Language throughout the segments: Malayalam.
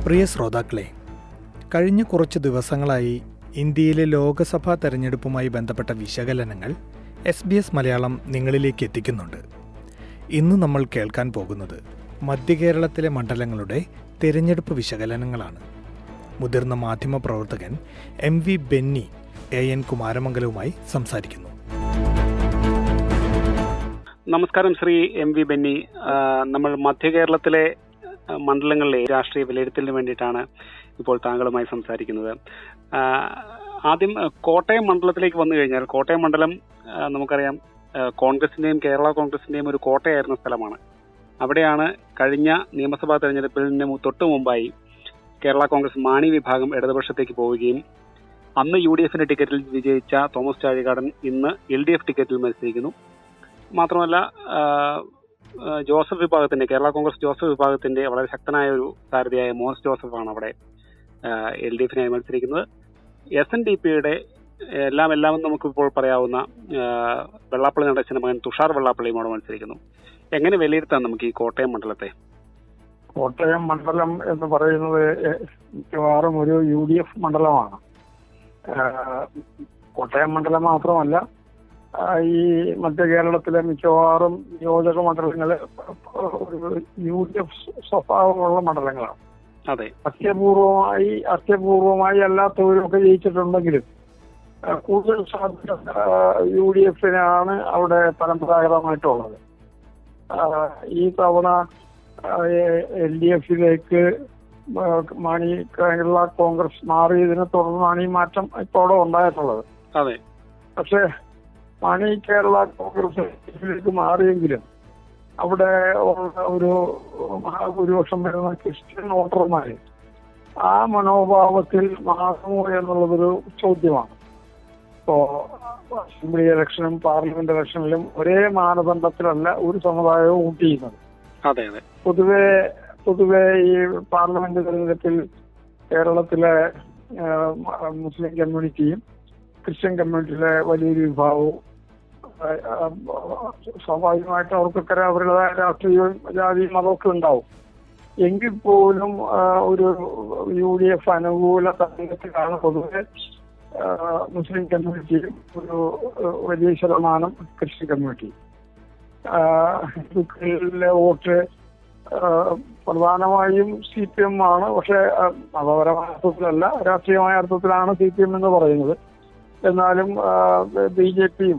പ്രിയ ശ്രോതാക്കളെ കഴിഞ്ഞ കുറച്ച് ദിവസങ്ങളായി ഇന്ത്യയിലെ ലോക്സഭാ തെരഞ്ഞെടുപ്പുമായി ബന്ധപ്പെട്ട വിശകലനങ്ങൾ എസ് ബി എസ് മലയാളം നിങ്ങളിലേക്ക് എത്തിക്കുന്നുണ്ട് ഇന്ന് നമ്മൾ കേൾക്കാൻ പോകുന്നത് മധ്യകേരളത്തിലെ മണ്ഡലങ്ങളുടെ തിരഞ്ഞെടുപ്പ് വിശകലനങ്ങളാണ് മുതിർന്ന മാധ്യമ പ്രവർത്തകൻ M V Benny A N കുമാരമംഗലവുമായി സംസാരിക്കുന്നു നമസ്കാരം ശ്രീ എം വി ബെന്നി ആ, നമ്മൾ മധ്യ കേരളത്തിലെ ആ, മണ്ഡലങ്ങളിലെ രാഷ്ട്രീയ വിലയിരുത്തലിന് വേണ്ടിയിട്ടാണ് ഇപ്പോൾ താങ്കളുമായി സംസാരിക്കുന്നത് ആ, ആദ്യം ആ, കോട്ടയം മണ്ഡലത്തിലേക്ക് വന്നു കഴിഞ്ഞാൽ കോട്ടയം മണ്ഡലം ആ, നമുക്കറിയാം ആ, കോൺഗ്രസിന്റെയും കേരള കോൺഗ്രസിന്റെയും ഒരു കോട്ടയായിരുന്ന സ്ഥലമാണ് അവിടെയാണ് കഴിഞ്ഞ നിയമസഭാ തെരഞ്ഞെടുപ്പിന് മു- തൊട്ടു മുമ്പായി കേരള കോൺഗ്രസ് മാണി വിഭാഗം ഇടതുപക്ഷത്തേക്ക് പോവുകയും അന്ന് യു ഡി എഫിന്റെ ടിക്കറ്റിൽ വിജയിച്ച തോമസ് ചാഴികാടൻ ഇന്ന് എൽ ഡി എഫ് ടിക്കറ്റിൽ മത്സരിക്കുന്നു മാത്രമല്ല ആ, ആ, ജോസഫ് വിഭാഗത്തിന്റെ കേരള കോൺഗ്രസ് ജോസഫ് വിഭാഗത്തിന്റെ വളരെ ശക്തനായ ഒരു സാരഥിയായ മോൻസ് ജോസഫാണ് അവിടെ എൽ ഡി എഫിനായി മത്സരിക്കുന്നത് എസ് എൻ ഡി പിയുടെ എല്ലാം എല്ലാം എന്ന് നമുക്കിപ്പോൾ പറയാവുന്ന ആ, വെള്ളാപ്പള്ളി നടച്ചന്റെ മകൻ തുഷാർ വെള്ളാപ്പള്ളിയും അവിടെ മത്സരിക്കുന്നു എങ്ങനെ വിലയിരുത്താം നമുക്ക് ഈ കോട്ടയം മണ്ഡലത്തെ കോട്ടയം മണ്ഡലം എന്ന് പറയുന്നത് എ- മിക്കവാറും ഒരു യു ഡി എഫ് മണ്ഡലമാണ് ആഹ് കോട്ടയം മണ്ഡലം മാത്രമല്ല ആഹ് ഈ മധ്യ കേരളത്തിലെ മിക്കവാറും നിയോജക മണ്ഡലങ്ങള് ഒരു യു ഡി എഫ് സ്വഭാവമുള്ള മണ്ഡലങ്ങളാണ് അതെ അത്യപൂർവമായി അത്യപൂർവമായി അല്ലാത്തവരൊക്കെ ജയിച്ചിട്ടുണ്ടെങ്കിലും ആഹ് കൂടുതൽ സാധ്യത യു ഡി എഫിനാണ് അവിടെ പരമ്പരാഗതമായിട്ടുള്ളത് ആഹ് ഈ തവണ എൽ ഡി എഫിലേക്ക് മാണി കേരള കോൺഗ്രസ് മാറിയതിനെ തുടർന്നാണ് ഈ മാറ്റം ഇപ്പോൾ അവിടെ ഉണ്ടായിട്ടുള്ളത് അതെ പക്ഷേ മാണി കേരള കോൺഗ്രസ് ലേക്ക് മാറിയെങ്കിലും അവിടെ ഉള്ള ഒരു മഹാഭൂരിപക്ഷം വരുന്ന ക്രിസ്ത്യൻ വോട്ടർമാര് ആ മനോഭാവത്തിൽ മാറുമോ എന്നുള്ളതൊരു ചോദ്യമാണ് ഇപ്പോ അസംബ്ലി ഇലക്ഷനും പാർലമെന്റ് ഇലക്ഷനിലും ഒരേ മാനദണ്ഡത്തിലല്ല ഒരു സമുദായവും വോട്ട് ചെയ്യുന്നത് അതെ അതെ പൊതുവെ പൊതുവെ ഈ പാർലമെന്റ് തെരഞ്ഞെടുപ്പിൽ കേരളത്തിലെ ആ, മ- മുസ്ലിം കമ്മ്യൂണിറ്റിയും ക്രിസ്ത്യൻ കമ്മ്യൂണിറ്റിയിലെ വലിയൊരു വിഭാഗവും ആ, ആ, സ്വാഭാവികമായിട്ട് അവർക്കൊക്കെ അവരുടേതായ രാഷ്ട്രീയവും ജാതിയും മതമൊക്കെ ഉണ്ടാവും എങ്കിൽ പോലും ആ, ഒരു യു ഡി എഫ് അനുകൂല തരംഗത്തിലാണ് പൊതുവെ ആ, മുസ്ലിം കമ്മ്യൂണിറ്റിയും ഒരു ആ, വലിയ ശതമാനം ക്രിസ്ത്യൻ കമ്മ്യൂണിറ്റി ഹിന്ദുക്കളിലെ വോട്ട് ആ, പ്രധാനമായും സി പി എം ആണ് പക്ഷെ ആ, മതപരമായ അർത്ഥത്തിലല്ല രാഷ്ട്രീയമായ അർത്ഥത്തിലാണ് സി പി എം എന്ന് പറയുന്നത് എന്നാലും ബി ജെ പിയും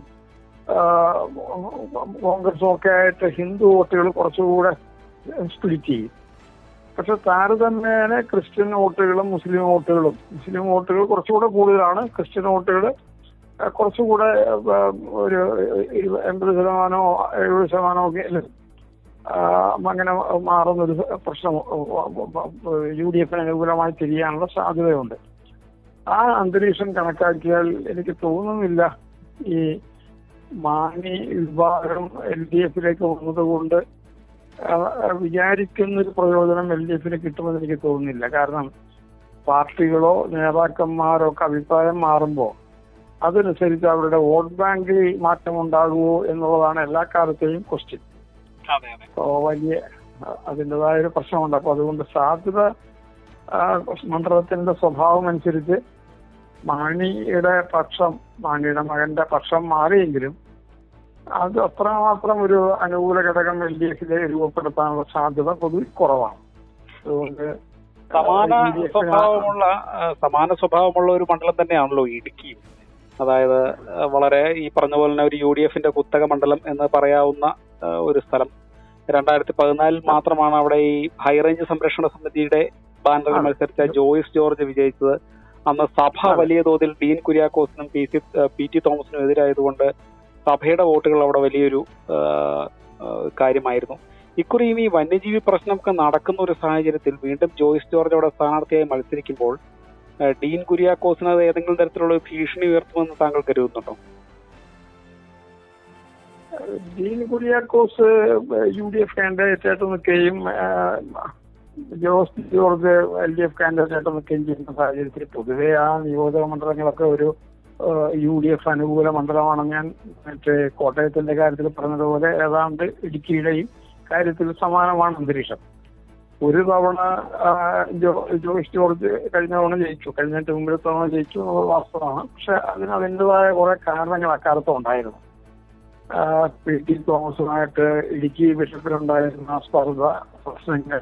കോൺഗ്രസും ഒക്കെ ആയിട്ട് ഹിന്ദു വോട്ടുകൾ കുറച്ചുകൂടെ സ്പ്ലിറ്റ് ചെയ്യും പക്ഷെ താരതമ്യേന ക്രിസ്ത്യൻ വോട്ടുകളും മുസ്ലിം വോട്ടുകളും മുസ്ലിം വോട്ടുകൾ കുറച്ചുകൂടെ കൂടുതലാണ് ക്രിസ്ത്യൻ വോട്ടുകൾ കുറച്ചുകൂടെ ആ, ഒരു ഇരുപ- എൺപത് ശതമാനമോ എഴുപത് ശതമാനമോ ഒക്കെ ആ, അങ്ങനെ മാറുന്നൊരു പ്രശ്നം യു ഡി എഫിന് അനുകൂലമായി തിരിയാനുള്ള സാധ്യതയുണ്ട് ആ അന്തരീക്ഷം കണക്കാക്കിയാൽ എനിക്ക് തോന്നുന്നില്ല ഈ മാണി വിഭാഗം എൽ ഡി എഫിലേക്ക് വന്നതുകൊണ്ട് ആ, വിചാരിക്കുന്ന ഒരു പ്രയോജനം എൽ ഡി എഫിന് കിട്ടുമെന്ന് എനിക്ക് തോന്നുന്നില്ല കാരണം പാർട്ടികളോ നേതാക്കന്മാരോ ഒക്കെ അഭിപ്രായം മാറുമ്പോൾ അതനുസരിച്ച് അവരുടെ വോട്ട് ബാങ്കിൽ മാറ്റം ഉണ്ടാകുമോ എന്നുള്ളതാണ് എല്ലാ കാലത്തെയും ക്വസ്റ്റ്യൻ അതെ അതെ അപ്പോ വലിയ അഹ് അതിൻ്റെതായ ഒരു പ്രശ്നമുണ്ട് അപ്പൊ അതുകൊണ്ട് സാധ്യത ആ, മണ്ഡലത്തിന്റെ സ്വഭാവം അനുസരിച്ച് മാണിയുടെ പക്ഷം മാണിയുടെ മകന്റെ പക്ഷം മാറിയെങ്കിലും അത് അത്രമാത്രം ഒരു അനുകൂല ഘടകം എൽ ഡി എഫിലെ രൂപപ്പെടുത്താനുള്ള സാധ്യത പൊതുവെ കുറവാണ് അതുകൊണ്ട് സമാന ആ, UDF ന് സ്വഭാവമുള്ള ആ, സമാന സ്വഭാവമുള്ള ഒരു മണ്ഡലം തന്നെയാണല്ലോ ഇടുക്കിയും അതായത് ആ, വളരെ ഈ പറഞ്ഞ പോലെ തന്നെ ഒരു യു ഡി എഫിന്റെ കുത്തക മണ്ഡലം എന്ന് പറയാവുന്ന ആ, ഒരു സ്ഥലം രണ്ടായിരത്തി പതിനാലിൽ മാത്രമാണ് അവിടെ ഈ ഹൈറേഞ്ച് സംരക്ഷണ സമിതിയുടെ ബാനറിൽ ആ. മത്സരിച്ച ജോയിസ് ജോർജ് വിജയിച്ചത് അന്ന് സഭ അതെ. വലിയ തോതിൽ ഡീൻ കുര്യാക്കോസിനും പി സി പി ടി തോമസിനും എതിരായതുകൊണ്ട് സഭയുടെ വോട്ടുകൾ അവിടെ വലിയൊരു ആ, ആ, കാര്യമായിരുന്നു ഇക്കുറിയും ഈ വന്യജീവി പ്രശ്നമൊക്കെ നടക്കുന്ന ഒരു സാഹചര്യത്തിൽ വീണ്ടും ജോയിസ് ജോർജ് അവിടെ സ്ഥാനാർത്ഥിയായി മത്സരിക്കുമ്പോൾ ആ, ഡീൻ കുര്യാക്കോസിന് അത് ഏതെങ്കിലും തരത്തിലുള്ള ഒരു ഭീഷണി ഉയർത്തുമെന്ന് താങ്കൾ കരുതുന്നുണ്ടോ Dean Kuriakose U D F candidate ആയിട്ട് നിൽക്കുകയും ആ, Jose George L D F candidate ആയിട്ട് നിൽക്കുകയും ചെയ്യുന്ന സാഹചര്യത്തിൽ പൊതുവെ ആ നിയോജക മണ്ഡലങ്ങളൊക്കെ ഒരു യു ഡി എഫ് അനുകൂല മണ്ഡലമാണ് ഞാൻ മറ്റേ കോട്ടയത്തിന്റെ കാര്യത്തിൽ പറഞ്ഞതുപോലെ ഏതാണ്ട് ഇടുക്കിയുടെയും കാര്യത്തിൽ സമാനമാണ് അന്തരീക്ഷം ഒരു തവണ ആ, ജോ- ജോയിസ് ജോർജ് കഴിഞ്ഞ തവണ ജയിച്ചു കഴിഞ്ഞിട്ട് മുമ്പിൽ തവണ ജയിച്ചു എന്നുള്ളത് വാസ്തവമാണ് പക്ഷെ അതിന് അതിൻ്റെതായ കുറെ കാരണങ്ങൾ അക്കാലത്ത് ഉണ്ടായിരുന്നു ആ, പി ടി തോമസുമായിട്ട് ഇടുക്കി ബിഷപ്പിലുണ്ടായിരുന്ന സ്പർദ്ധ പ്രശ്നങ്ങൾ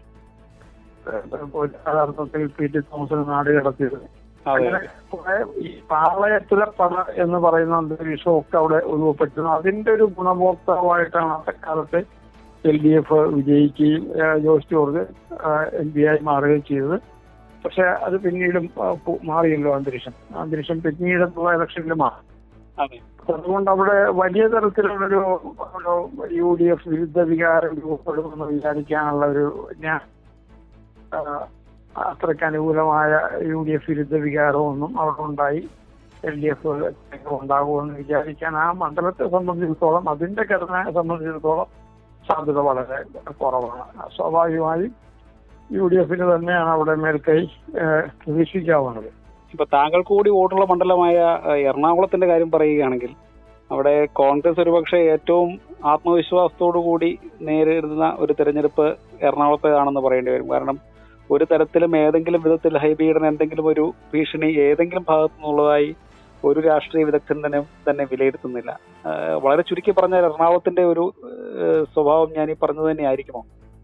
യഥാർത്ഥത്തിൽ പി ടി തോമസിന് നാട് കടത്തിയത് അതെ അങ്ങനെ കുറെ ഈ പാളയത്തിലെ പട എന്ന് പറയുന്ന അന്തരീക്ഷമൊക്കെ അവിടെ ഉരുവപ്പെട്ടിരുന്നു അതിന്റെ ഒരു ഗുണഭോക്താവായിട്ടാണ് അക്കാലത്ത് എൽ ഡി എഫ് വിജയിക്കുകയും ആ, ജോസ് ജോർജ് എം പി ആയി മാറുകയും ചെയ്തത് പക്ഷെ അത് പിന്നീടും ആ, പു- മാറിയല്ലോ അന്തരീക്ഷം അന്തരീക്ഷം പിന്നീടുള്ള ഇലക്ഷനിൽ മാറി അതെ അതുകൊണ്ട് അവിടെ വലിയ തരത്തിലുള്ളൊരു ഒരു യു ഡി എഫ് വിരുദ്ധ വികാരം രൂപപ്പെടുമെന്ന് വിചാരിക്കാനുള്ള ഒരു ഞാൻ ആ, അത്രയ്ക്ക് അനുകൂലമായ യു ഡി എഫ് വിരുദ്ധ വികാരമൊന്നും അവിടെ ഉണ്ടായി എൽ ഡി എഫ് ഉണ്ടാകുമെന്ന് വിചാരിക്കാൻ ആ മണ്ഡലത്തെ സംബന്ധിച്ചിടത്തോളം അതിന്റെ ഘടനയെ സംബന്ധിച്ചിടത്തോളം സാധ്യത വളരെ കുറവാണ് സ്വാഭാവികമായും യു ഡി എഫിന് തന്നെയാണ് അവിടെ മേൽക്കൈ ആ, പ്രതീക്ഷിക്കാവുന്നത് ഇപ്പൊ താങ്കൾക്ക് കൂടി വോട്ടുള്ള മണ്ഡലമായ ഏഹ്, എറണാകുളത്തിന്റെ കാര്യം പറയുകയാണെങ്കിൽ അവിടെ കോൺഗ്രസ് ഒരുപക്ഷെ ഏറ്റവും ആത്മവിശ്വാസത്തോടു കൂടി നേരിടുന്ന ഒരു തെരഞ്ഞെടുപ്പ് എറണാകുളത്തേതാണെന്ന് പറയേണ്ടി വരും കാരണം ഒരു തരത്തിലും ഏതെങ്കിലും വിധത്തിൽ ഹൈബീഡിന് എന്തെങ്കിലും ഒരു ഭീഷണി ഏതെങ്കിലും ഭാഗത്തു നിന്നുള്ളതായി ഒരു രാഷ്ട്രീയ വിദഗ്ധൻ തന്നെ തന്നെ വിലയിരുത്തുന്നില്ല ഏഹ്, വളരെ ചുരുക്കി പറഞ്ഞാൽ എറണാകുളത്തിന്റെ ഒരു ഏഹ്, സ്വഭാവം ഞാൻ ഈ പറഞ്ഞത് തന്നെ ആയിരിക്കുമോ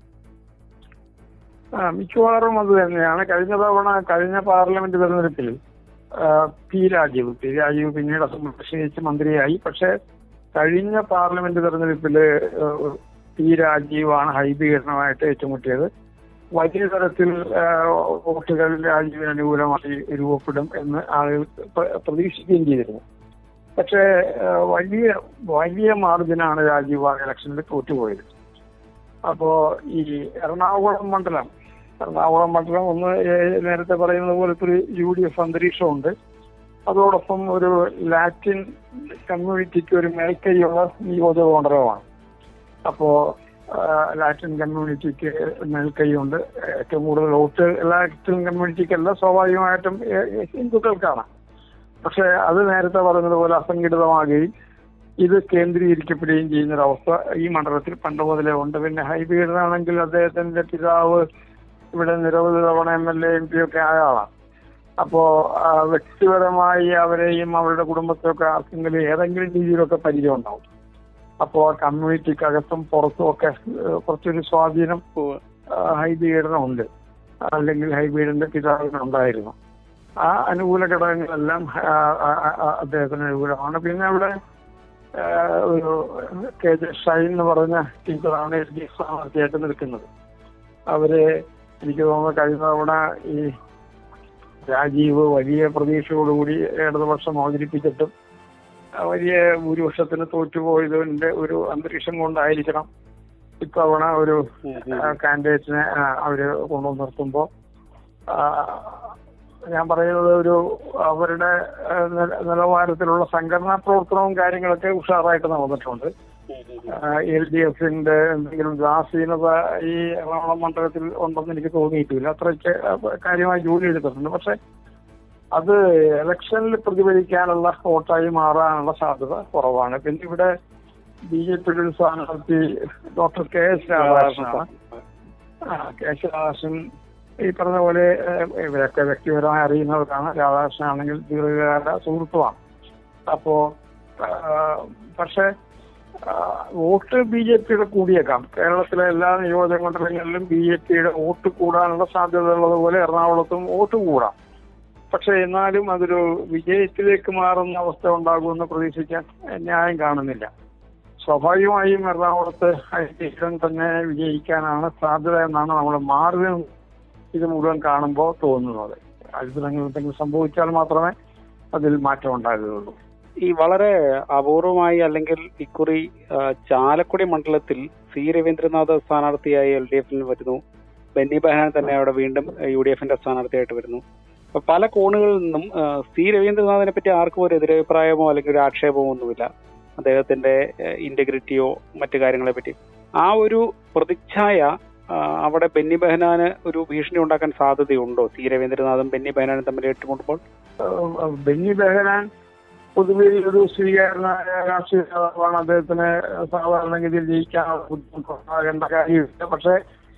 ആ, മിക്കവാറും അത് തന്നെയാണ് കഴിഞ്ഞ തവണ കഴിഞ്ഞ പാർലമെന്റ് തെരഞ്ഞെടുപ്പിൽ ആ, പി രാജീവ് പി രാജീവ് പിന്നീട് അസംബ്ലി ക്ഷണിച്ച് മന്ത്രിയായി പക്ഷെ കഴിഞ്ഞ പാർലമെന്റ് തെരഞ്ഞെടുപ്പില് ആ, പി രാജീവാണ് ഹൈബീകരണമായിട്ട് ഏറ്റുമുട്ടിയത് വലിയ തരത്തിൽ ആ, വോട്ടുകൾ രാജീവിന് അനുകൂലമായി രൂപപ്പെടും എന്ന് ആളുകൾ പ്ര- പ്രതീക്ഷിക്കുകയും ചെയ്തിരുന്നു പക്ഷേ ആ, വലിയ വലിയ മാർജിനാണ് രാജീവ് ആ ഇലക്ഷനിൽ തോറ്റുപോയത് അപ്പോ ഈ എറണാകുളം മണ്ഡലം എറണാകുളം മണ്ഡലം ഒന്ന് ഏ- നേരത്തെ പറയുന്ന പോലത്തെ ഒരു യു ഡി എഫ് അന്തരീക്ഷമുണ്ട് അതോടൊപ്പം ഒരു ലാറ്റിൻ കമ്മ്യൂണിറ്റിക്ക് ഒരു മേൽക്കൈയുള്ള നിയോജക മണ്ഡലമാണ് അപ്പോ ആ, ലാറ്റിൻ കമ്മ്യൂണിറ്റിക്ക് മേൽക്കൈയുണ്ട് ഏറ്റവും കൂടുതൽ വോട്ട് ലാറ്റിൻ കമ്മ്യൂണിറ്റിക്കല്ല സ്വാഭാവികമായിട്ടും ഏ, ഏ, ഹിന്ദുക്കൾക്കാണ് പക്ഷെ അത് നേരത്തെ പറഞ്ഞതുപോലെ അസംഘടിതമാകുകയും ഇത് കേന്ദ്രീകരിക്കപ്പെടുകയും ചെയ്യുന്ന ഒരു അവസ്ഥ ഈ മണ്ഡലത്തിൽ പണ്ട് മുതലേ ഉണ്ട് പിന്നെ ഹൈബീഡനാണെങ്കിൽ അദ്ദേഹത്തിന്റെ പിതാവ് ഇവിടെ നിരവധി തവണ M L A M P ഒക്കെ ആയ ആളാണ് അപ്പോ ആ, വ്യക്തിപരമായി അവരെയും അവരുടെ കുടുംബത്തെയൊക്കെ ആർക്കെങ്കിലും ഏതെങ്കിലും രീതിയിലൊക്കെ പരിചയം ഉണ്ടാവും അപ്പോ കമ്മ്യൂണിറ്റിക്കകത്തും പുറത്തും ഒക്കെ ഏഹ്, കുറച്ചൊരു സ്വാധീനം ആ, ഹൈബീഡിന് ഉണ്ട് അല്ലെങ്കിൽ ഹൈബീഡിന്റെ പിതാവിന് ഉണ്ടായിരുന്നു ആ അനുകൂല ഘടകങ്ങളെല്ലാം ആ, ആ, ആ, അദ്ദേഹത്തിന് അനുകൂലമാണ് പിന്നെ അവിടെ ആ, ഒരു കെ ജെ ഷൈൻ എന്ന് പറഞ്ഞ ടീച്ചറാണ് എൽ ഡി എഫ് സ്ഥാനാർത്ഥിയായിട്ട് നിൽക്കുന്നത് അവര് എനിക്ക് തോന്നുന്നു കഴിഞ്ഞ തവണ ഈ രാജീവ് വലിയ പ്രതീക്ഷയോടുകൂടി ഇടതുപക്ഷം അവതരിപ്പിച്ചിട്ടും ആ വലിയ ഭൂരിപക്ഷത്തിന് തോറ്റുപോയതിന്റെ ഒരു അന്തരീക്ഷം കൊണ്ടായിരിക്കണം ഇത്തവണ ഒരു കാൻഡിഡേറ്റിനെ അവര് കൊണ്ടുവന്ന് നിർത്തുമ്പോ ആ, ഞാൻ പറയുന്നത് ഒരു അവരുടെ ആ, നില- നിലവാരത്തിലുള്ള സംഘടനാ പ്രവർത്തനവും കാര്യങ്ങളൊക്കെ ഉഷാറായിട്ട് നടന്നിട്ടുണ്ട് എൽ ഡി എഫിന്റെ എന്തെങ്കിലും ഉദാസീനത ഈ എറണാകുളം മണ്ഡലത്തിൽ ഉണ്ടെന്ന് എനിക്ക് തോന്നിയിട്ടില്ല അത്രയ്ക്ക് കാര്യമായി ജോലി എടുത്തിട്ടുണ്ട് പക്ഷെ അത് ഇലക്ഷനിൽ പ്രതിഫലിക്കാനുള്ള വോട്ടായി മാറാനുള്ള സാധ്യത കുറവാണ് പിന്നെ ഇവിടെ ബി ജെ പിയുടെ ഒരു സ്ഥാനാർത്ഥി ഡോക്ടർ കെ എസ് രാധാകൃഷ്ണനാണ് ആ, കെ എസ് രാധാകൃഷ്ണൻ ഈ പറഞ്ഞ പോലെ ഏഹ്, ഇവരൊക്കെ വ്യക്തിപരമായി അറിയുന്നവർക്കാണ് രാധാകൃഷ്ണൻ ആണെങ്കിൽ ദീർഘകാല സുഹൃത്തുമാണ് അപ്പോ ആ, പക്ഷെ ആ, വോട്ട് ബി ജെ പിയുടെ കൂടിയേക്കാം കേരളത്തിലെ എല്ലാ നിയോജക മണ്ഡലങ്ങളിലും ബി ജെ പിയുടെ വോട്ട് കൂടാനുള്ള സാധ്യത ഉള്ളതുപോലെ എറണാകുളത്തും വോട്ട് കൂടാം പക്ഷെ എന്നാലും അതൊരു വിജയത്തിലേക്ക് മാറുന്ന അവസ്ഥ ഉണ്ടാകുമെന്ന് പ്രതീക്ഷിക്കാൻ ന്യായം കാണുന്നില്ല സ്വാഭാവികമായും എറണാകുളത്ത് ഐശ്വര്യൻ തന്നെ വിജയിക്കാനാണ് സാധ്യത എന്നാണ് നമ്മൾ മാറി ഇത് മുഴുവൻ കാണുമ്പോൾ തോന്നുന്നത് അത്ഭുതങ്ങൾ എന്തെങ്കിലും സംഭവിച്ചാൽ മാത്രമേ അതിൽ മാറ്റം ഉണ്ടാകുകയുള്ളൂ ഈ വളരെ അപൂർവമായി അല്ലെങ്കിൽ ഇക്കുറി ആ, ചാലക്കുടി മണ്ഡലത്തിൽ സി രവീന്ദ്രനാഥ് സ്ഥാനാർത്ഥിയായി എൽ ഡി എഫിൽ വരുന്നു ബെന്നി ബെഹാൻ തന്നെ അവിടെ വീണ്ടും യു ഡി എഫിന്റെ സ്ഥാനാർത്ഥിയായിട്ട് വരുന്നു അപ്പൊ പല കോണുകളിൽ നിന്നും ആ, സി രവീന്ദ്രനാഥിനെ പറ്റി ആർക്കും ഒരു എതിരഭിപ്രായമോ അല്ലെങ്കിൽ ഒരു ആക്ഷേപമോ ഒന്നുമില്ല അദ്ദേഹത്തിന്റെ ഇന്റഗ്രിറ്റിയോ മറ്റു കാര്യങ്ങളെ പറ്റി ആ ഒരു പ്രതിച്ഛായ ആ, അവിടെ ബെന്നി ബെഹനാന് ഒരു ഭീഷണി ഉണ്ടാക്കാൻ സാധ്യതയുണ്ടോ സി രവീന്ദ്രനാഥും ബെന്നി ബെഹനാനും തമ്മിൽ ഏറ്റുമുട്ടുമ്പോൾ ഏഹ് ബെന്നി ബെഹനാൻ പൊതുവെ ഒരു സ്വീകാരനായ രാഷ്ട്രീയ നേതാവാണ് അദ്ദേഹത്തിന് സാധാരണഗതിയിൽ ജയിക്കാനുള്ള ബുദ്ധിമുട്ടുണ്ടാകേണ്ട കാര്യമില്ല പക്ഷേ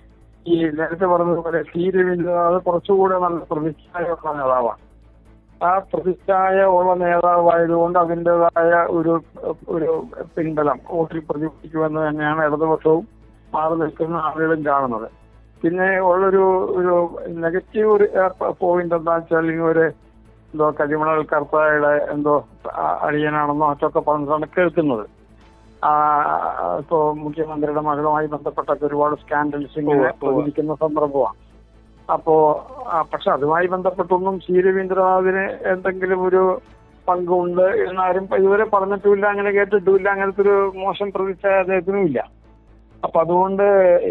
ഈ നേരത്തെ പറഞ്ഞതുപോലെ സി രവീന്ദ്രനാഥ് കുറച്ചുകൂടെ നല്ല പ്രതിച്ഛായുള്ള നേതാവാണ് ആ പ്രതിച്ഛായ ഉള്ള നേതാവായതുകൊണ്ട് അതിൻ്റെതായ ഒരു ഒരു പിൻബലം വോട്ടിൽ പ്രതിഫലിക്കുമെന്ന് തന്നെയാണ് ഇടതുപക്ഷവും മാറി നിൽക്കുന്ന ആളുകളും കാണുന്നത് പിന്നെ ഉള്ളൊരു ഒരു നെഗറ്റീവ് ഒരു പോയിന്റ് എന്താ വെച്ചാൽ ഈ ഒരു എന്തോ കരിമണൽ കർത്തായുടെ എന്തോ ആ- അളിയനാണെന്നോ മറ്റൊക്കെ പറഞ്ഞിട്ടാണ് കേൾക്കുന്നത് ആ, ഇപ്പോ മുഖ്യമന്ത്രിയുടെ മകളുമായി ബന്ധപ്പെട്ടൊക്കെ ഒരുപാട് സ്കാൻഡൽസ് ഇങ്ങനെ ഉവ്വ് ഉവ്വ്. പ്രചരിക്കുന്ന സന്ദർഭമാണ് അപ്പോ ആ, പക്ഷെ അതുമായി ബന്ധപ്പെട്ടൊന്നും സി രവീന്ദ്രനാഥിന് എന്തെങ്കിലും ഒരു പങ്കുണ്ട് എന്നാരും ഇതുവരെ പറഞ്ഞിട്ടുമില്ല അങ്ങനെ കേട്ടിട്ടുമില്ല അങ്ങനത്തെ ഒരു മോശം പ്രതീക്ഷ അദ്ദേഹത്തിനും ഇല്ല അപ്പൊ അതുകൊണ്ട്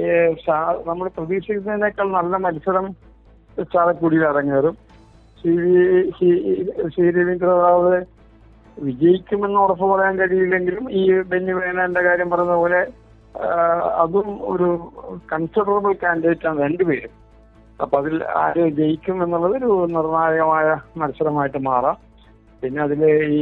നമ്മൾ പ്രതീക്ഷിക്കുന്നതിനേക്കാൾ നല്ല മത്സരം ചാലക്കുടിയിൽ അരങ്ങേറും സി വി സി രവീന്ദ്രനാഥ് വിജയിക്കുമെന്ന് ഉറപ്പ് പറയാൻ കഴിയില്ലെങ്കിലും ഈ ബെന്നി വേനന്റെ കാര്യം പറഞ്ഞ പോലെ ആ, അതും ഒരു കൺസിഡറബിൾ കാൻഡിഡേറ്റ് ആണ് രണ്ടുപേരും അപ്പൊ അതിൽ ആര് ജയിക്കും എന്നുള്ളത് ഒരു നിർണായകമായ മത്സരമായിട്ട് മാറാം പിന്നെ അതില് ഈ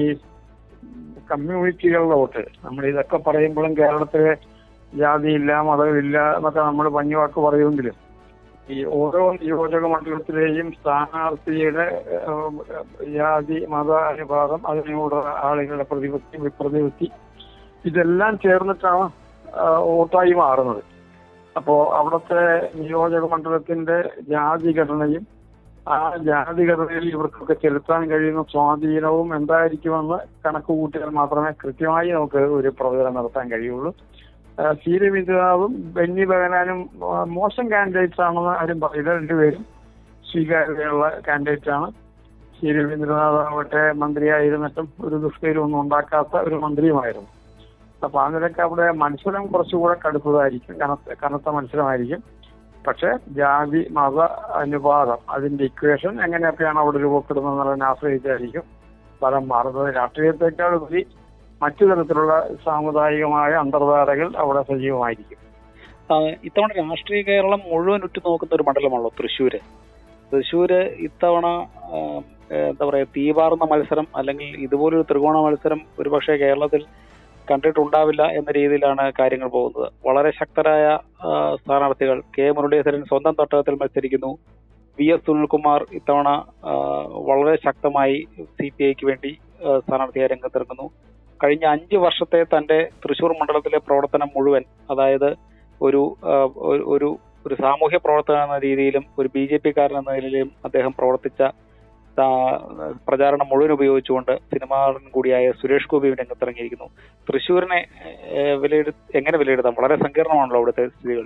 കമ്മ്യൂണിറ്റികളുടെ വോട്ട് നമ്മൾ ഇതൊക്കെ പറയുമ്പോഴും കേരളത്തിലെ ജാതിയില്ല മതമില്ല എന്നൊക്കെ നമ്മൾ പഞ്ഞുവാക്ക് പറയുമെങ്കിലും ഈ ഓരോ നിയോജക മണ്ഡലത്തിലെയും സ്ഥാനാർത്ഥിയുടെ ഏഹ്, ജാതി മത അനുപാതം അതിനോട് ആളുകളുടെ പ്രതിപത്തി വിപ്രതിപത്തി ഇതെല്ലാം ചേർന്നിട്ടാണ് ആ, വോട്ടായി മാറുന്നത് അപ്പോ അവിടുത്തെ നിയോജക മണ്ഡലത്തിന്റെ ജാതിഘടനയും ആ ജാതിഘടനയിൽ ഇവർക്കൊക്കെ ചെലുത്താൻ കഴിയുന്ന സ്വാധീനവും എന്തായിരിക്കുമെന്ന് കണക്ക് കൂട്ടിയാൽ മാത്രമേ കൃത്യമായി നമുക്ക് ഒരു പ്രവചനം നടത്താൻ കഴിയുള്ളൂ ആ, സി രവീന്ദ്രനാഥും ബെന്നി ബഹനാനും ആ, മോശം കാൻഡിഡേറ്റ്സ് ആണെന്ന് ആരും പറയില്ല രണ്ടുപേരും സ്വീകാര്യതയുള്ള കാൻഡിഡേറ്റ് ആണ് സി രവീന്ദ്രനാഥ് ആവട്ടെ മന്ത്രിയായിരുന്നിട്ടും ഒരു ദുഷ്കരമൊന്നും ഉണ്ടാക്കാത്ത ഒരു മന്ത്രിയുമായിരുന്നു അപ്പൊ ആ നിലയ്ക്ക് അവിടെ മത്സരം കുറച്ചുകൂടെ കടുത്തതായിരിക്കും കനത്ത കനത്ത മത്സരമായിരിക്കും പക്ഷെ ജാതി മത അനുപാതം അതിന്റെ ഇക്വേഷൻ എങ്ങനെയൊക്കെയാണ് അവിടെ രൂപപ്പെടുന്നത് എന്നുള്ളതിനെ ആശ്രയിച്ചായിരിക്കും ഫലം മാറുന്നത് രാഷ്ട്രീയത്തെക്കാൾ ഉപരി മറ്റു തരത്തിലുള്ള സാമുദായികമായ അന്തർധാരകൾ അവിടെ സജീവമായിരിക്കും ആ, ഇത്തവണ രാഷ്ട്രീയ കേരളം മുഴുവൻ ഉറ്റുനോക്കുന്ന ഒരു മണ്ഡലമാണല്ലോ തൃശ്ശൂര് തൃശ്ശൂര് ഇത്തവണ ആ, എന്താ പറയാ തീപാറുന്ന മത്സരം അല്ലെങ്കിൽ ഇതുപോലൊരു ത്രികോണ മത്സരം ഒരുപക്ഷെ കേരളത്തിൽ കണ്ടിട്ടുണ്ടാവില്ല എന്ന രീതിയിലാണ് കാര്യങ്ങൾ പോകുന്നത് വളരെ ശക്തരായ ആ, സ്ഥാനാർത്ഥികൾ കെ മുരളീധരൻ സ്വന്തം തട്ടകത്തിൽ മത്സരിക്കുന്നു വി എസ് സുനിൽകുമാർ ഇത്തവണ ആ, വളരെ ശക്തമായി സി പി ഐക്ക് വേണ്ടി ആ, സ്ഥാനാർത്ഥിയായി രംഗത്തിറങ്ങുന്നു കഴിഞ്ഞ അഞ്ച് വർഷത്തെ തന്റെ തൃശൂർ മണ്ഡലത്തിലെ പ്രവർത്തനം മുഴുവൻ അതായത് ഒരു ആ, ഒരു- ഒരു ഒരു സാമൂഹ്യ പ്രവർത്തകൻ എന്ന രീതിയിലും ഒരു ബി ജെ പിക്കാരൻ എന്ന നിലയിലും അദ്ദേഹം പ്രവർത്തിച്ച ആ, പ്രചാരണം മുഴുവൻ ഉപയോഗിച്ചുകൊണ്ട് സിനിമാ നടൻ കൂടിയായ സുരേഷ് ഗോപി രംഗത്തിറങ്ങിയിരിക്കുന്നു തൃശ്ശൂരിനെ ഏഹ്, വിലയിരുത്ത എങ്ങനെ വിലയിരുത്താം വളരെ സങ്കീർണമാണല്ലോ അവിടുത്തെ സ്ഥിതികൾ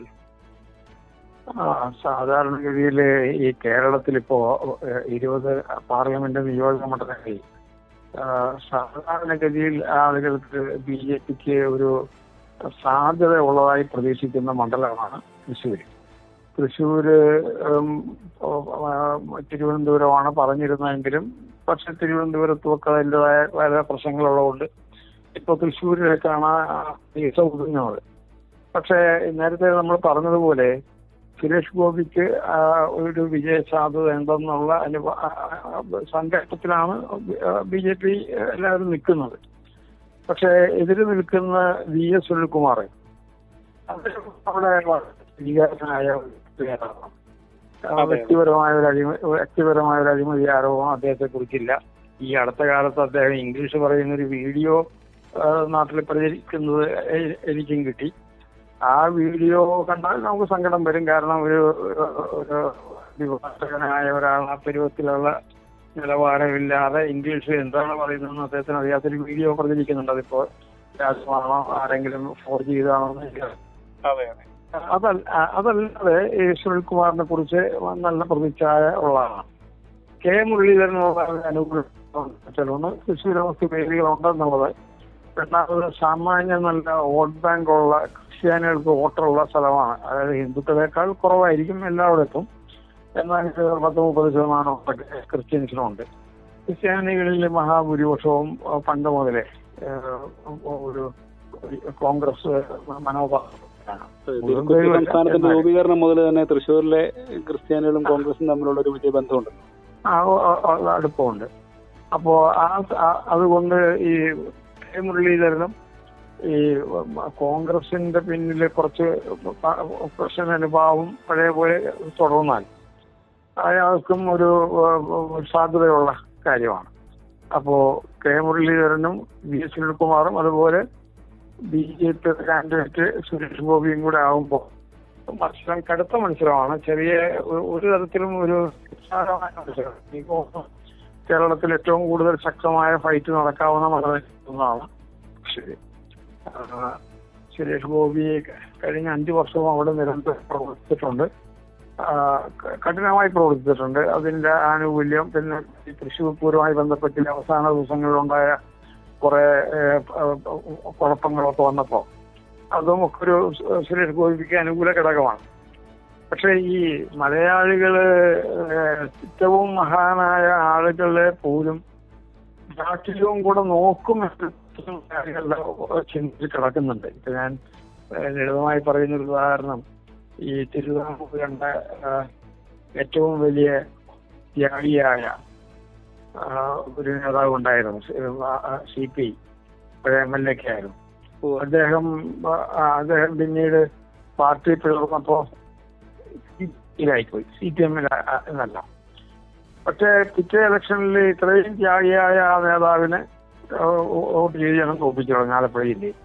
ആ, സാധാരണഗതിയിൽ ഈ കേരളത്തിൽ ഇപ്പോ ഏഹ്, ഇരുപത് പാർലമെന്റ് നിയോജക മണ്ഡലങ്ങളിൽ ആ, സാധാരണഗതിയിൽ ആളുകൾക്ക് ബി ജെ പിക്ക് ഒരു സാധ്യത ഉള്ളതായി പ്രതീക്ഷിക്കുന്ന മണ്ഡലമാണ് തൃശ്ശൂര് തൃശ്ശൂര് ഉം, ഓ, ആ, തിരുവനന്തപുരമാണ് പറഞ്ഞിരുന്നതെങ്കിലും പക്ഷെ തിരുവനന്തപുരത്തുമൊക്കെ അതിൻ്റെതായ പല പ്രശ്നങ്ങളുള്ളതുകൊണ്ട് ഇപ്പൊ തൃശ്ശൂരിലേക്കാണ് ആ പൈസ ഒതുങ്ങുന്നത് പക്ഷേ നേരത്തെ നമ്മൾ പറഞ്ഞതുപോലെ സുരേഷ് ഗോപിക്ക് ആ, ഒരു വിജയ സാധ്യത ഉണ്ടെന്നുള്ള അനുഭ- ആ, ആ, സങ്കല്പത്തിലാണ് ബി ജെ പി എല്ലാവരും നിൽക്കുന്നത് പക്ഷേ എതിര് നിൽക്കുന്ന വി എസ് സുനിൽകുമാർ അദ്ദേഹം അവിടെ സ്വീകാര്യനായ ഒരു വ്യക്തിയാണ്. ആ, അതെ. വ്യക്തിപരമായ ഒരു അഴിമ വ്യക്തിപരമായ ഒരു അഴിമതി ആരോപണം അദ്ദേഹത്തെ കുറിച്ചില്ല ഈ അടുത്ത കാലത്ത് അദ്ദേഹം ഇംഗ്ലീഷ് പറയുന്ന ഒരു വീഡിയോ ആ, നാട്ടിൽ പ്രചരിക്കുന്നത് എ- എനിക്കും കിട്ടി ആ വീഡിയോ കണ്ടാൽ നമുക്ക് സങ്കടം വരും കാരണം ഒരു ഒരു വിഭാഷകനായ ഒരാൾ ആ പരുവത്തിലുള്ള നിലവാരമില്ലാതെ ഇംഗ്ലീഷ് എന്താണ് പറയുന്നതെന്ന് അദ്ദേഹത്തിന് അറിയാത്തൊരു വീഡിയോ പ്രചരിക്കുന്നുണ്ട് അതിപ്പോ രാജമാണോ ആരെങ്കിലും ഫോർജ് ചെയ്താണോ എന്ന് എനിക്കറിയില്ല. അതെ അതെ അതല്ല അതല്ലാതെ ഈ സുനിൽകുമാറിനെ കുറിച്ച് നല്ല പ്രതിച്ഛായ ഉള്ളതാണ് കെ മുരളീധരനുള്ള അനുകൂലമാണ് തൃശ്ശൂരവസ്ഥ പേരുകളുണ്ടെന്നുള്ളത് രണ്ടാമത് സാമാന്യ നല്ല വോട്ട് ബാങ്ക് ഉള്ള ക്രിസ്ത്യാനികൾക്ക് വോട്ടുള്ള സ്ഥലമാണ് അതായത് ഹിന്ദുക്കളെക്കാൾ കുറവായിരിക്കും എല്ലായിടത്തും എന്നാൽ ഇത് പത്ത് മുപ്പത് ശതമാനം ഒക്കെ ക്രിസ്ത്യൻസിനുണ്ട് ക്രിസ്ത്യാനികളിൽ മഹാഭൂരിപക്ഷവും അഹ് പണ്ട് മുതലേ ഏഹ്, ഒരു കോൺഗ്രസ് മനോഭാവമാണ് മുഴുവൻ കൊച്ചി പേരും സംസ്ഥാനത്തിന്റെ എന്നാൽ- രൂപീകരണം മുതൽ തന്നെ തൃശ്ശൂരിലെ ക്രിസ്ത്യാനികളും കോൺഗ്രസും തമ്മിലുള്ള ഒരു വലിയ ബന്ധമുണ്ടല്ലോ ആ, ഒ- ഒ- ഒ- അടുപ്പമുണ്ട് അപ്പോ ആ ആ- അതുകൊണ്ട് ഈ കെ മുരളീധരനും ഈ കോൺഗ്രസിന്റെ പിന്നിൽ കുറച്ച് പ്രശ്ന അനുഭാവം പഴയ പോലെ തുടർന്നാൽ അയാൾക്കും ഒരു ഏഹ്, സാധ്യതയുള്ള കാര്യമാണ് അപ്പോ കെ മുരളീധരനും വി എസ് സുനിൽകുമാറും അതുപോലെ B J P candidate Suresh ഗോപിയും കൂടെ ആകുമ്പോൾ മത്സരം കടുത്ത മത്സരമാണ് ചെറിയ ഒ- ഒരു തരത്തിലും ഒരു നിസ്സാരമായ മത്സരം എനിക്ക് തോന്നുന്നു കേരളത്തിൽ ഏറ്റവും കൂടുതൽ ശക്തമായ ഫൈറ്റ് നടക്കാവുന്ന മണ്ഡലമാണ് ശരി ആ, സുരേഷ് ഗോപി കഴിഞ്ഞ അഞ്ചു വർഷവും അവിടെ നിരന്തരം പ്രവർത്തിച്ചിട്ടുണ്ട് ആ, ക- കഠിനമായി പ്രവർത്തിച്ചിട്ടുണ്ട് അതിന്റെ ആനുകൂല്യം പിന്നെ ഈ തൃശ്ശൂർ പൂരവുമായി ബന്ധപ്പെട്ട് ഈ അവസാന ദിവസങ്ങളിലുണ്ടായ കുറെ ഏഹ്, പ- പ- കുഴപ്പങ്ങളൊക്കെ വന്നപ്പോ അതും ഒക്കെ ഒരു സു- സുരേഷ് ഗോപിക്ക് അനുകൂല ഘടകമാണ് പക്ഷെ ഈ മലയാളികള് ഏഹ്, ഏറ്റവും മഹാനായ ആളുകളെ പോലും രാഷ്ട്രീയവും കൂടെ നോക്കുമെന്ന് മലയാളികളുടെ ചിന്തിച്ച് കിടക്കുന്നുണ്ട് ഇപ്പൊ ഞാൻ ഏഹ്, ലളിതമായി പറയുന്ന ഒരു ഉദാഹരണം ഈ തിരുവിതാംകൂറിന്റെ ഏഹ്, ഏറ്റവും വലിയ ത്യാഗിയായ ആ, ഒരു നേതാവ് ഉണ്ടായിരുന്നു C P I M L L A ആയിരുന്നു അദ്ദേഹം ആ, അദ്ദേഹം പിന്നീട് പാർട്ടി പിളർന്നപ്പോ ഇതിലായിപ്പോയി സി പി എമ്മിൽ എന്നല്ല പക്ഷേ പിറ്റേ ഇലക്ഷനിൽ ഇത്രയും ത്യാഗിയായ ആ നേതാവിനെ ആ, വോ- വോട്ട് ചെയ്ത് ജനം തോപ്പിച്ചു തുടങ്ങി ആലപ്പുഴ ജില്ലയിൽ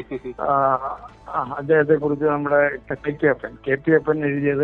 അദ്ദേഹത്തെ കുറിച്ച് നമ്മുടെ K P Eppan K P Eppan എഴുതിയത്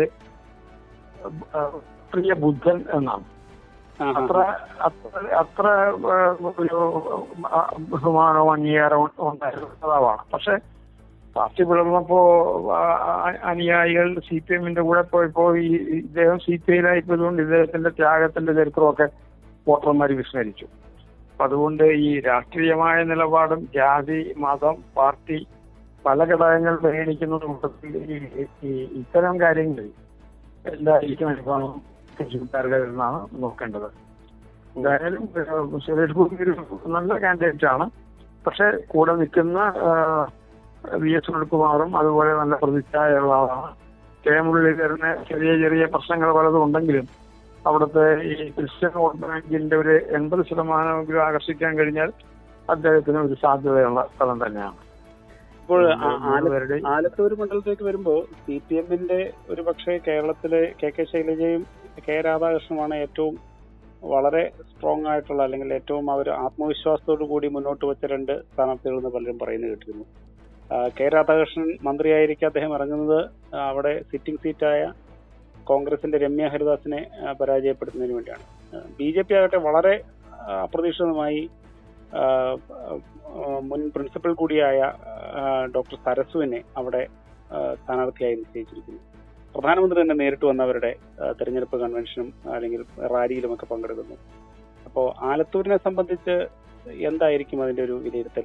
ആ, പ്രിയ ബുദ്ധൻ എന്നാണ് അത്ര അത്ര അത്ര ഏഹ്, ഒരു ആ, ബഹുമാനവും അംഗീകാരവും ഉണ്ടായിരുന്ന നേതാവാണ് പക്ഷെ പാർട്ടി പിളർന്നപ്പോ ആ, ആ- അനുയായികൾ സി പി എമ്മിന്റെ കൂടെ പോയപ്പോ ഈ ഈ ഇദ്ദേഹം സി പി ഐയിലായതുകൊണ്ട് ഇദ്ദേഹത്തിന്റെ ത്യാഗത്തിന്റെ ചരിത്രമൊക്കെ വോട്ടർമാർ വിസ്മരിച്ചു അപ്പൊ അതുകൊണ്ട് ഈ രാഷ്ട്രീയമായ നിലപാടും ജാതി മതം പാർട്ടി പല ഘടകങ്ങൾ പരിഗണിക്കുന്നത് കൂട്ടത്തിൽ ഈ ഈ- ഇത്തരം കാര്യങ്ങളിൽ എന്തായിരിക്കും അനുഭവം കൃഷിക്കാരുടെ എന്നാണ് നോക്കേണ്ടത് എന്തായാലും ഏഹ്, സുരേഷ് ഗോപി ഒരു നല്ല കാൻഡിഡേറ്റ് ആണ് പക്ഷെ കൂടെ നിൽക്കുന്ന ഏഹ്, വി എസ് സുനിൽകുമാറും അതുപോലെ നല്ല പ്രതിച്ഛായുള്ള ആളാണ് കെ മുരളീധരന് ചെറിയ ചെറിയ പ്രശ്നങ്ങൾ പലതും ഉണ്ടെങ്കിലും അവിടുത്തെ ഈ ക്രിസ്ത്യൻ വോട്ട് ബാങ്കിന്റെ ഒരു എൺപത് ശതമാനമെങ്കിലും ആകർഷിക്കാൻ കഴിഞ്ഞാൽ അദ്ദേഹത്തിന് ഒരു സാധ്യതയുള്ള സ്ഥലം തന്നെയാണ് ഇപ്പോൾ ആ- ആല- മൂന്നുപേരുടെയും ആലത്തൂർ മണ്ഡലത്തിലേക്ക് വരുമ്പോൾ സി പി എമ്മിന്റെ ഒരു പക്ഷേ കേരളത്തിലെ കെ കെ ശൈലജയും കെ രാധാകൃഷ്ണനുമാണ് ഏറ്റവും വളരെ സ്ട്രോങ് ആയിട്ടുള്ള അല്ലെങ്കിൽ ഏറ്റവും അവർ ആത്മവിശ്വാസത്തോടു കൂടി മുന്നോട്ട് വെച്ച രണ്ട് സ്ഥാനാർത്ഥികളെന്ന് പലരും പറയുന്നത് കേട്ടിരുന്നു ആ, കെ രാധാകൃഷ്ണൻ മന്ത്രിയായിരിക്കും അദ്ദേഹം ഇറങ്ങുന്നത് ആ, അവിടെ സിറ്റിംഗ് സീറ്റായ കോൺഗ്രസിന്റെ രമ്യ ഹരിദാസിനെ ആ, പരാജയപ്പെടുത്തുന്നതിന് വേണ്ടിയാണ് ബി ജെ പി ആകട്ടെ വളരെ ആ, അപ്രതീക്ഷിതമായി ആ, ആ, മുൻ പ്രിൻസിപ്പൽ കൂടിയായ ആ, ഡോക്ടർ സരസുവിനെ അവിടെ ആ, സ്ഥാനാർത്ഥിയായി നിശ്ചയിച്ചിരിക്കുന്നു പ്രധാനമന്ത്രി തന്നെ നേരിട്ട് വന്നവരുടെ ആ, തെരഞ്ഞെടുപ്പ് കൺവെൻഷനും അല്ലെങ്കിൽ റാലിയിലും ഒക്കെ പങ്കെടുക്കുന്നു അപ്പോൾ ആലത്തൂരിനെ സംബന്ധിച്ച് എന്തായിരിക്കും അതിന്റെ ഒരു വിലയിരുത്തൽ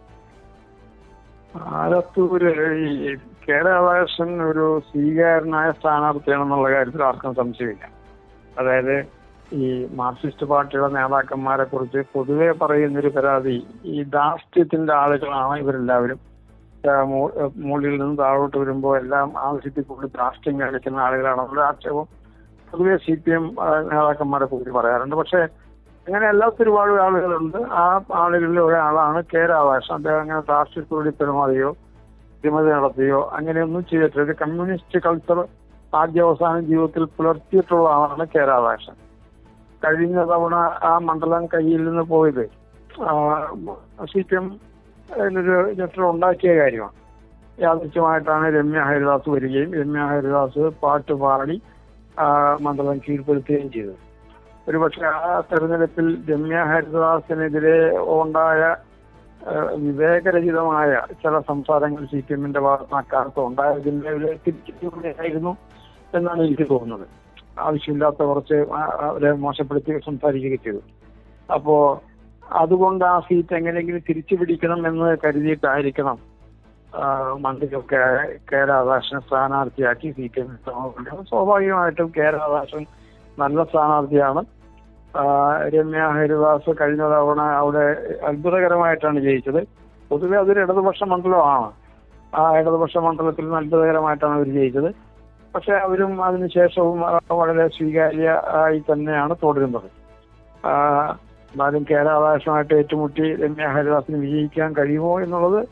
ആലത്തൂര് ഈ കെ രാധാകൃഷ്ണൻ ഒരു സ്വീകാരനായ സ്ഥാനാർത്ഥിയാണെന്നുള്ള കാര്യത്തിൽ ആർക്കും സംശയമില്ല അതായത് ഈ മാർക്സിസ്റ്റ് പാർട്ടിയുടെ നേതാക്കന്മാരെ കുറിച്ച് പൊതുവെ പറയുന്നൊരു പരാതി ഈ ദാസ്ത്യത്തിന്റെ ആളുകളാണ് ഇവരെല്ലാവരും ആ, മോ- ആ, മുകളിൽ നിന്ന് താഴോട്ട് വരുമ്പോൾ എല്ലാം ആവശ്യത്തിൽ കൂടുതൽ ദാസ്ത്യം കാണിക്കുന്ന ആളുകളാണെന്നുള്ള ആക്ഷേപം പൊതുവെ സി പി എം നേതാക്കന്മാരെ കുറിച്ച് പറയാറുണ്ട് പക്ഷേ അങ്ങനെ അല്ലാത്ത ഒരുപാട് ആളുകളുണ്ട് ആ ആളുകളിൽ ഒരാളാണ് കെ രാധാകൃഷ്ണൻ അദ്ദേഹം അങ്ങനെ ദാർഷ്ട്യത്തോടെ പെരുമാറിയോ അഴിമതി നടത്തിയോ അങ്ങനെയൊന്നും ചെയ്തിട്ടില്ല ഒരു കമ്മ്യൂണിസ്റ്റ് കൾച്ചർ ആദ്യ അവസാനം ജീവിതത്തിൽ പുലർത്തിയിട്ടുള്ള ആളാണ് കെ രാധാകൃഷ്ണൻ കഴിഞ്ഞ തവണ ആ മണ്ഡലം കയ്യിൽ നിന്ന് പോയത് സി പി എം അതിനൊരു ചട്ടം ഉണ്ടാക്കിയ കാര്യമാണ് യാദൃശ്യമായിട്ടാണ് രമ്യ ഹരിദാസ് വരികയും രമ്യ ഹരിദാസ് പാട്ട് പാടി ആ മണ്ഡലം കീഴ്പ്പെടുത്തുകയും ചെയ്തത് ഒരുപക്ഷെ ആ തെരഞ്ഞെടുപ്പിൽ രമ്യ ഹരിദാസിനെതിരെ ഉണ്ടായ ആ, വിവേകരഹിതമായ ചില സംസാരങ്ങൾ സി പി എമ്മിന്റെ ഭാഗത്ത് അക്കാലത്ത് ഉണ്ടായതിന്റെ ഒരു തിരിച്ചറിയായിരുന്നു എന്നാണ് എനിക്ക് തോന്നുന്നത് ആവശ്യമില്ലാത്ത കുറച്ച് ആ- അവരെ മോശപ്പെടുത്തി സംസാരിക്കുകയും ചെയ്തു അപ്പോ അതുകൊണ്ട് ആ സീറ്റ് എങ്ങനെയെങ്കിലും തിരിച്ചു പിടിക്കണം എന്ന് കരുതിയിട്ടായിരിക്കണം ആ, മന്ത്രിയൊക്കെ കെ രാധാകൃഷ്ണൻ സ്ഥാനാർത്ഥിയാക്കി സി പി എം സ്വാഭാവികമായിട്ടും കെ രാധാകൃഷ്ണൻ നല്ല സ്ഥാനാർത്ഥിയാണ് ആ, രമ്യ ഹരിദാസ് കഴിഞ്ഞ തവണ അവിടെ അത്ഭുതകരമായിട്ടാണ് ജയിച്ചത് പൊതുവെ അതൊരു ഇടതുപക്ഷ മണ്ഡലമാണ് ആ ഇടതുപക്ഷ മണ്ഡലത്തിൽ അത്ഭുതകരമായിട്ടാണ് അവർ ജയിച്ചത് പക്ഷെ അവരും അതിനുശേഷവും ആ, വളരെ സ്വീകാര്യ ആയി തന്നെയാണ് തുടരുന്നത് ആ, എന്നാലും കെ രാധാകൃഷ്ണനുമായിട്ട് ഏറ്റുമുട്ടി രമ്യ ഹരിദാസിന് വിജയിക്കാൻ കഴിയുമോ എന്നുള്ളത്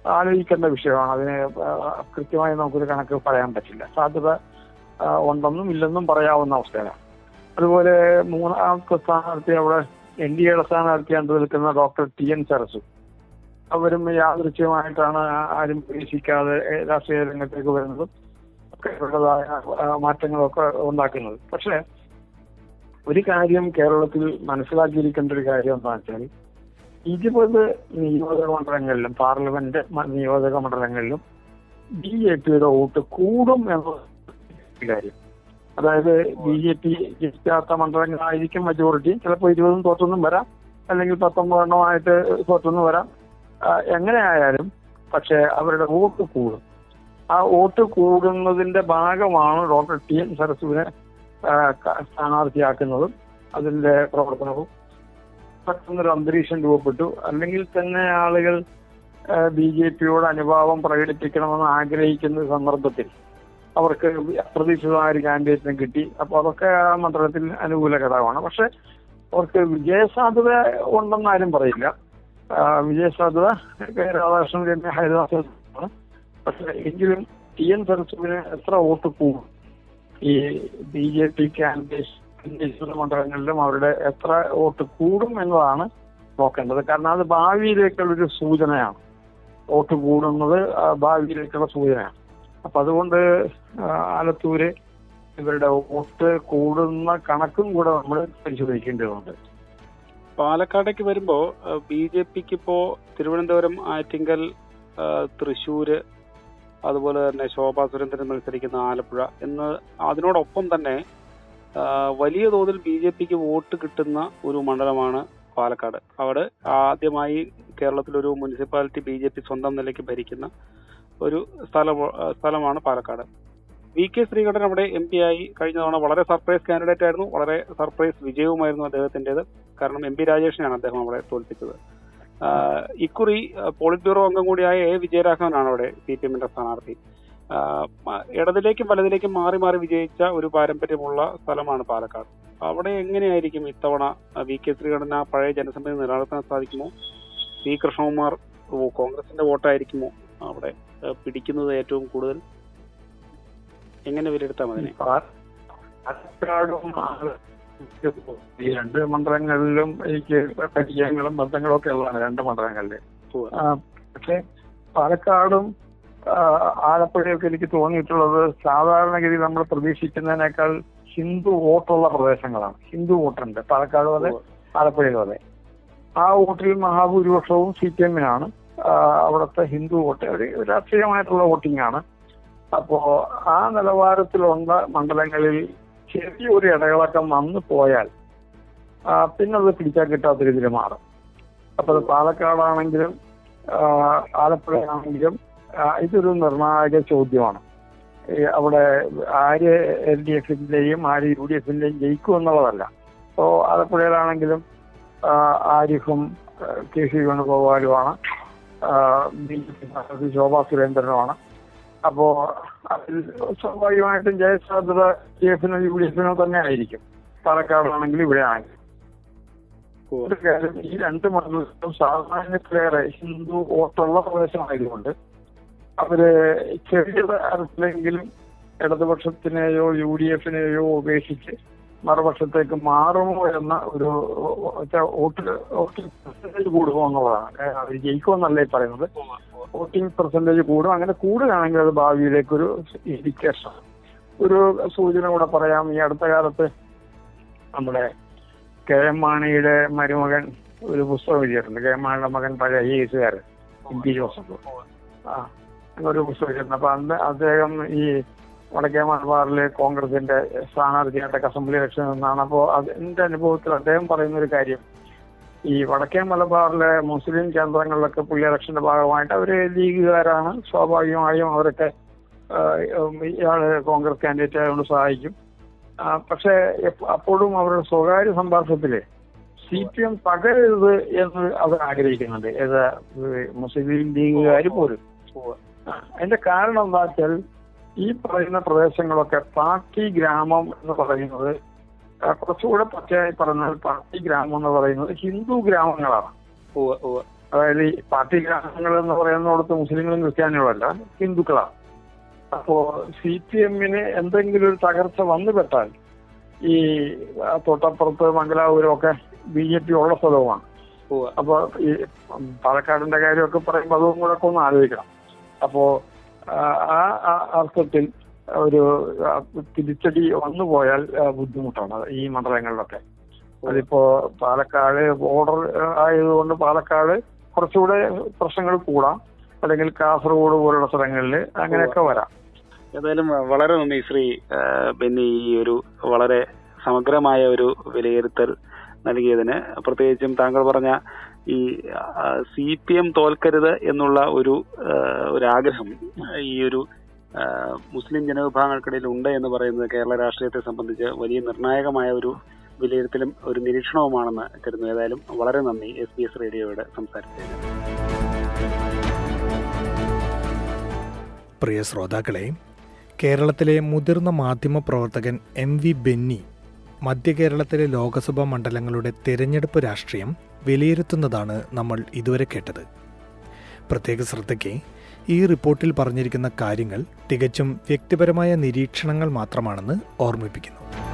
ആലോചിക്കേണ്ട വിഷയമാണ് അതിന് ആ, കൃത്യമായി നമുക്കൊരു കണക്ക് പറയാൻ പറ്റില്ല സാധ്യത ആ, ഉണ്ടെന്നും ഇല്ലെന്നും പറയാവുന്ന അവസ്ഥയാണ് അതുപോലെ മൂന്നാമത്തെ സ്ഥാനാർത്ഥി അവിടെ എൻ ഡി എയുടെ സ്ഥാനാർത്ഥിയാണ്ട് നിൽക്കുന്ന ഡോക്ടർ ടി എൻ സരസു അവരും യാദൃശ്യമായിട്ടാണ് ആരും പ്രതീക്ഷിക്കാതെ രാഷ്ട്രീയ രംഗത്തേക്ക് വരുന്നതും ഒക്കെ അവരുടേതായ ആ, മാറ്റങ്ങളൊക്കെ ഉണ്ടാക്കുന്നത് പക്ഷേ ഒരു കാര്യം കേരളത്തിൽ മനസ്സിലാക്കിയിരിക്കേണ്ട ഒരു കാര്യം എന്താണെന്ന് വെച്ചാൽ ഇരുപത് നിയോജക മണ്ഡലങ്ങളിലും പാർലമെന്റ് മ- നിയോജക മണ്ഡലങ്ങളിലും ബി ജെ പിയുടെ വോട്ട് കൂടും എന്ന കാര്യം അതായത് ബി ജെ പി ജയിക്കാത്ത മണ്ഡലങ്ങളായിരിക്കും മെജോറിറ്റി ചിലപ്പോൾ ഇരുപതും തോറ്റൊന്നും വരാം അല്ലെങ്കിൽ പത്തൊമ്പതെണ്ണമായിട്ട് തോറ്റൊന്നും വരാം ആ, എങ്ങനെയായാലും പക്ഷെ അവരുടെ വോട്ട് കൂടും ആ വോട്ട് കൂടുന്നതിന്റെ ഭാഗമാണ് ഡോക്ടർ ടി എൻ സരസുവിനെ ആ, ക- സ്ഥാനാർത്ഥിയാക്കുന്നതും അതിന്റെ പ്രവർത്തനവും പെട്ടെന്നൊരു അന്തരീക്ഷം രൂപപ്പെട്ടു അല്ലെങ്കിൽ തന്നെ ആളുകൾ ബി ജെ പിയോട് അനുഭാവം പ്രകടിപ്പിക്കണമെന്ന് ആഗ്രഹിക്കുന്ന സന്ദർഭത്തിൽ അവർക്ക് അപ്രതീക്ഷിതമായ ഒരു കാൻഡിഡേറ്റിനെ കിട്ടി അപ്പൊ അതൊക്കെ ആ മണ്ഡലത്തിൽ അനുകൂല ഘടകമാണ് പക്ഷെ അവർക്ക് വിജയസാധ്യത ഉണ്ടെന്ന് ആരും പറയില്ല ആ, വിജയസാധ്യത കെ. രാധാകൃഷ്ണൻ തന്നെ ഹരിദാസാണ് പക്ഷെ എങ്കിലും ടി എൻ സരസുവിന് എത്ര വോട്ട് കൂടും ഈ ബി ജെ പി കാൻഡിഡേറ്റ് മണ്ഡലങ്ങളിലും അവരുടെ എത്ര വോട്ട് കൂടും എന്നതാണ് നോക്കേണ്ടത് കാരണം അത് ഭാവിയിലേക്കുള്ളൊരു സൂചനയാണ് വോട്ട് കൂടുന്നത് ആ, ഭാവിയിലേക്കുള്ള സൂചനയാണ് അപ്പൊ അതുകൊണ്ട് ആ, ആലത്തൂര് ഇവരുടെ വോട്ട് കൂടുന്ന കണക്കും കൂടെ നമ്മൾ പരിശോധിക്കേണ്ടതുണ്ട് പാലക്കാടേക്ക് വരുമ്പോ ബി ജെ പിക്ക് ഇപ്പോ തിരുവനന്തപുരം ആറ്റിങ്കൽ ആ, തൃശ്ശൂര് അതുപോലെ തന്നെ ശോഭാ സുരേന്ദ്രൻ മത്സരിക്കുന്ന ആലപ്പുഴ എന്ന് അതിനോടൊപ്പം തന്നെ ആ, വലിയ തോതിൽ ബി ജെ പിക്ക് വോട്ട് കിട്ടുന്ന ഒരു മണ്ഡലമാണ് പാലക്കാട് അവിടെ ആദ്യമായി കേരളത്തിൽ ഒരു മുനിസിപ്പാലിറ്റി ബി ജെ പി സ്വന്തം നിലയ്ക്ക് ഭരിക്കുന്ന ഒരു സ്ഥല സ്ഥലമാണ് പാലക്കാട് വി കെ ശ്രീകണ്ഠൻ അവിടെ എം പി ആയി കഴിഞ്ഞ തവണ വളരെ സർപ്രൈസ് കാൻഡിഡേറ്റ് ആയിരുന്നു വളരെ സർപ്രൈസ് വിജയവുമായിരുന്നു അദ്ദേഹത്തിന്റേത് കാരണം എം പി രാജേഷിനെയാണ് അദ്ദേഹം അവിടെ തോൽപ്പിച്ചത് ആഹ് ഇക്കുറി ആഹ് പോളിറ്റ് ബ്യൂറോ അംഗം കൂടിയായ എ വിജയരാഘവനാണ് അവിടെ സി പി എമ്മിന്റെ സ്ഥാനാർത്ഥി ആഹ് മ- ഇടതിലേക്കും വലതിലേക്കും മാറി മാറി വിജയിച്ച ഒരു പാരമ്പര്യമുള്ള സ്ഥലമാണ് പാലക്കാട് അവിടെ എങ്ങനെയായിരിക്കും ഇത്തവണ ആഹ് വി കെ ശ്രീകണ്ഠൻ ആ പഴയ ജനസമിതി നിലനിർത്താൻ സാധിക്കുമോ പി കൃഷ്ണകുമാർ ഓ, കോൺഗ്രസിന്റെ വോട്ടായിരിക്കുമോ അവിടെ ആഹ് പിടിക്കുന്നത് ഏറ്റവും കൂടുതൽ എങ്ങനെ വിലയിരുത്താം അതിനെ പാലക്കാടും ഈ രണ്ട് മണ്ഡലങ്ങളിലും എനിക്ക് പരിചയങ്ങളും ബന്ധങ്ങളും ഒക്കെ ഉള്ളതാണ് രണ്ട് മണ്ഡലങ്ങളില് ഉവ്വ്. ആ, പക്ഷെ പാലക്കാടും ആ, ആലപ്പുഴയൊക്കെ എനിക്ക് തോന്നിയിട്ടുള്ളത് സാധാരണഗതി നമ്മൾ പ്രതീക്ഷിക്കുന്നതിനേക്കാൾ ഹിന്ദു വോട്ടുള്ള പ്രദേശങ്ങളാണ് ഹിന്ദു വോട്ടുണ്ട് പാലക്കാടും അതെ ആലപ്പുഴയിലും അതെ ആ വോട്ടിൽ മഹാഭൂരിപക്ഷവും സി പി എമ്മിനാണ് അവിടുത്തെ ഹിന്ദു വോട്ട് ഒരു രാഷ്ട്രീയമായിട്ടുള്ള വോട്ടിംഗ് ആണ് അപ്പോ ആ നിലവാരത്തിലുള്ള മണ്ഡലങ്ങളിൽ ചെറിയൊരു ഇടകളക്കം വന്നു പോയാൽ ആ, പിന്നെ അത് പിടിച്ചാൽ കിട്ടാത്ത രീതിയിൽ മാറും അപ്പൊ അത് പാലക്കാടാണെങ്കിലും ആ, ആലപ്പുഴയാണെങ്കിലും ആ, ഇതൊരു നിർണായക ചോദ്യമാണ് ഈ അവിടെ ആര് എൽ ഡി എഫിന്റെയും ആര് യു ഡി എഫിന്റെയും ജയിക്കും എന്നുള്ളതല്ല ഇപ്പോ ആലപ്പുഴയിലാണെങ്കിലും ആ, ആരിഫും ആ, കെ സി വേണുഗോപാലുമാണ് ബി ജെ പി സ്ഥാനാർത്ഥി ശോഭാ സുരേന്ദ്രനുമാണ് അപ്പോ അതിൽ സ്വാഭാവികമായിട്ടും ജയസാധ്യത ഡി എഫിനോ യു ഡി എഫിനോ തന്നെ ആയിരിക്കും പാലക്കാടാണെങ്കിലും ഇവിടെ ആണെങ്കിലും ഉവ്വ്. ഒരു കാര്യം ഈ രണ്ട് മണ്ഡലത്തിലും സാധാരണത്തിലേറെ ഹിന്ദു വോട്ടുള്ള പ്രദേശമായതുകൊണ്ട് അവര് ചെറിയ തരത്തിലെങ്കിലും ഇടതുപക്ഷത്തിനെയോ യു ഡി എഫിനെയോ ഉപേക്ഷിച്ച് മറുപക്ഷത്തേക്ക് മാറുമോ എന്ന ഒരു വെച്ചാ വോട്ട് വോട്ടിംഗ് പെർസെന്റേജ് കൂടുമോ എന്നുള്ളതാണ് അവർ ജയിക്കുമെന്നല്ല ഈ പറയുന്നത് വോട്ടിംഗ് പെർസെന്റേജ് കൂടും അങ്ങനെ കൂടുകയാണെങ്കിൽ അത് ഭാവിയിലേക്ക് ഒരു ഇൻഡിക്കേഷൻ ഒരു സൂചന കൂടെ പറയാം ഈ അടുത്ത കാലത്ത് നമ്മുടെ കെ എം മാണിയുടെ മരുമകൻ ഒരു പുസ്തകം എഴുതിയിട്ടുണ്ട് കെ എം മാണിയുടെ മകൻ പഴയ ഐ എസുകാരൻ എം പി ജോസഫ് ആ അങ്ങനെ ഒരു പുസ്തകം എഴുതിയിട്ടുണ്ട് അപ്പൊ അന്ന് അദ്ദേഹം ഈ വടക്കേ മലബാറിലെ കോൺഗ്രസിന്റെ സ്ഥാനാർത്ഥിയായിട്ടൊക്കെ അസംബ്ലി ഇലക്ഷൻ നിന്നാണ് അപ്പോൾ എന്റെ അനുഭവത്തിൽ അദ്ദേഹം പറയുന്ന ഒരു കാര്യം ഈ വടക്കേ മലബാറിലെ മുസ്ലിം കേന്ദ്രങ്ങളിലൊക്കെ പുള്ളി ഇലക്ഷന്റെ ഭാഗമായിട്ട് അവര് ലീഗുകാരാണ് സ്വാഭാവികമായും അവരൊക്കെ ആ, ഇയാള് കോൺഗ്രസ് കാൻഡിഡേറ്റ് ആയതുകൊണ്ട് സഹായിക്കും ആ, പക്ഷേ എപ്പ- അപ്പോഴും അവരുടെ സ്വകാര്യ സംഭാഷണത്തില് സി പി എം പകരരുത് എന്ന് അവർ ആഗ്രഹിക്കുന്നുണ്ട് ഏത് മുസ്ലിം ലീഗുകാർ പോലും ആ, അതിന്റെ കാരണം എന്താ വെച്ചാൽ ഈ പറയുന്ന പ്രദേശങ്ങളൊക്കെ പാർട്ടി ഗ്രാമം എന്ന് പറയുന്നത് ആ, കുറച്ചുകൂടെ പച്ചയായി പറഞ്ഞാൽ പാർട്ടി ഗ്രാമം എന്ന് പറയുന്നത് ഹിന്ദു ഗ്രാമങ്ങളാണ് ഉവ്വ് ഉവ്വ് അതായത് ഈ പാർട്ടി ഗ്രാമങ്ങൾ എന്ന് പറയുന്നിടത്ത് മുസ്ലിങ്ങളും ക്രിസ്ത്യാനികളും അല്ല ഹിന്ദുക്കളാണ് അപ്പോ സി പി എമ്മിന് എന്തെങ്കിലും ഒരു തകർച്ച വന്നു പെട്ടാൽ ഈ ആ, തൊട്ടപ്പുറത്ത് മംഗലാപുരം ഒക്കെ ബി ജെ പി ഉള്ള സ്ഥലവുമാണ് ഉവ്വ്. അപ്പൊ ഈ പാലക്കാടിന്റെ കാര്യമൊക്കെ പറയുമ്പോൾ അതും കൂടെ ഒക്കെ ഒന്ന് ആലോചിക്കണം അപ്പോ ആ ആ- ആ അർത്ഥത്തിൽ ഒരു ആ, തിരിച്ചടി വന്നു പോയാൽ ആ, ബുദ്ധിമുട്ടാണ് അത് ഈ മണ്ഡലങ്ങളിലൊക്കെ അതിപ്പോ പാലക്കാട് ബോർഡർ ആയതുകൊണ്ട് പാലക്കാട് കുറച്ചുകൂടെ പ്രശ്നങ്ങൾ കൂടാം അല്ലെങ്കിൽ കാസർഗോഡ് പോലുള്ള സ്ഥലങ്ങളിൽ അങ്ങനെയൊക്കെ വരാം ഏതായാലും വളരെ നന്ദി ശ്രീ ആ, ബെന്നി ഈ ഒരു വളരെ സമഗ്രമായ ഒരു വിലയിരുത്തൽ നൽകിയതിന് പ്രത്യേകിച്ചും താങ്കൾ പറഞ്ഞ ഈ സി പി എം തോൽക്കരുത് എന്നുള്ള ഒരു ആ, ഒരു ആഗ്രഹം ഈ ഒരു ആ, മുസ്ലിം ജനവിഭാഗങ്ങൾക്കിടയിൽ ഉണ്ട് എന്ന് പറയുന്നത് കേരള രാഷ്ട്രീയത്തെ സംബന്ധിച്ച് വലിയ നിർണായകമായ ഒരു വിലയിരുത്തലും ഒരു നിരീക്ഷണവുമാണെന്ന് കരുതുന്നു ഏതായാലും വളരെ നന്ദി എസ് ബി എസ് റേഡിയോയുടെ സംസാരിച്ചതിന് പ്രിയ ശ്രോതാക്കളെ കേരളത്തിലെ മുതിർന്ന മാധ്യമ പ്രവർത്തകൻ എം വി ബെന്നി മധ്യ കേരളത്തിലെ ലോകസഭാ മണ്ഡലങ്ങളുടെ തിരഞ്ഞെടുപ്പ് രാഷ്ട്രീയം വിലയിരുത്തുന്നതാണ് നമ്മൾ ഇതുവരെ കേട്ടത് പ്രത്യേക ശ്രദ്ധയ്ക്ക് ഈ റിപ്പോർട്ടിൽ പറഞ്ഞിരിക്കുന്ന കാര്യങ്ങൾ തികച്ചും വ്യക്തിപരമായ നിരീക്ഷണങ്ങൾ മാത്രമാണെന്ന് ഓർമ്മിപ്പിക്കുന്നു